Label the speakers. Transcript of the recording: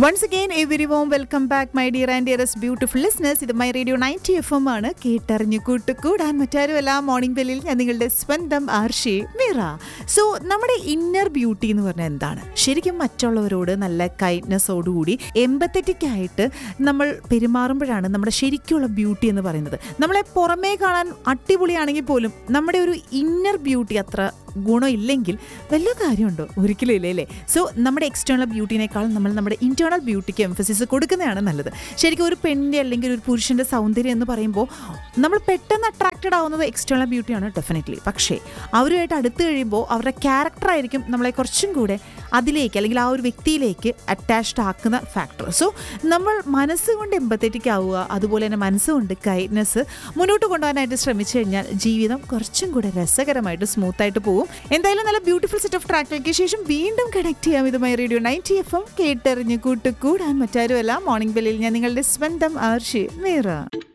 Speaker 1: once again a very warm welcome back my dear and dears beautiful listeners ഇത് my radio ninety F M ആണ് കേട്ടറിഞ്ഞു കൂട്ടുകൂടാൻ മറ്റാരുമല്ല morning ബെല്ലിൽ ഞാൻ നിങ്ങളുടെ സ്വന്തം ആർഷി മീറ സോ നമ്മുടെ ഇന്നർ ബ്യൂട്ടി എന്ന് പറഞ്ഞാൽ എന്താണ് ശരിക്കും മറ്റുള്ളവരോട് നല്ല കൈൻഡ്നെസ്സോടുകൂടി എമ്പത്തറ്റിക് ആയിട്ട് നമ്മൾ പെരുമാറുമ്പോഴാണ് നമ്മുടെ ശരിക്കുള്ള ബ്യൂട്ടി എന്ന് പറയുന്നത് നമ്മളെ പുറമേ കാണാൻ അടിപൊളിയാണെങ്കിൽ പോലും നമ്മുടെ ഒരു ഇന്നർ ബ്യൂട്ടി അത്ര ഗുണമില്ലെങ്കിൽ വല്ല കാര്യമുണ്ടോ ഒരിക്കലും ഇല്ല അല്ലേ സോ നമ്മുടെ എക്സ്റ്റേണൽ ബ്യൂട്ടിനേക്കാൾ നമ്മൾ നമ്മുടെ ഇന്റേണൽ ബ്യൂട്ടിക്ക് എംഫസിസ് കൊടുക്കുന്നതാണ് നല്ലത് ശരിക്കും ഒരു പെണ്ണിൻ്റെ അല്ലെങ്കിൽ ഒരു പുരുഷൻ്റെ സൗന്ദര്യം എന്ന് പറയുമ്പോൾ നമ്മൾ പെട്ടെന്ന് അട്രാക്റ്റഡ് ആവുന്നത് എക്സ്റ്റേണൽ ബ്യൂട്ടിയാണ് ഡെഫിനറ്റ്ലി പക്ഷേ അവരുമായിട്ട് അടുത്ത് കഴിയുമ്പോൾ അവരുടെ ക്യാരക്ടർ ആയിരിക്കും നമ്മളെ കുറച്ചും കൂടെ അതിലേക്ക് അല്ലെങ്കിൽ ആ ഒരു വ്യക്തിയിലേക്ക് അറ്റാച്ച്ഡ് ആക്കുന്ന ഫാക്ടർ സോ നമ്മൾ മനസ്സുകൊണ്ട് എമ്പത്തറ്റിക് ആവുക അതുപോലെ തന്നെ മനസ്സുകൊണ്ട് കൈൻഡ്നെസ് മുന്നോട്ട് കൊണ്ടുപോകാനായിട്ട് ശ്രമിച്ചു കഴിഞ്ഞാൽ ജീവിതം കുറച്ചും കൂടെ രസകരമായിട്ട് സ്മൂത്ത് ആയിട്ട് പോകും എന്തായാലും നല്ല ബ്യൂട്ടിഫുൾ സെറ്റ് ഓഫ് ട്രാക്കുകൾക്ക് ശേഷം വീണ്ടും കണക്ട് ചെയ്യാം ഇതുമായി റേഡിയോ നയൻറ്റി എഫ് എം കേട്ടെറിഞ്ഞ് കൂട്ടുകൂടാൻ മറ്റാരുമല്ല മോർണിംഗ് ബെല്ലിൽ ഞാൻ നിങ്ങളുടെ സ്വന്തം ആർഷി മീറ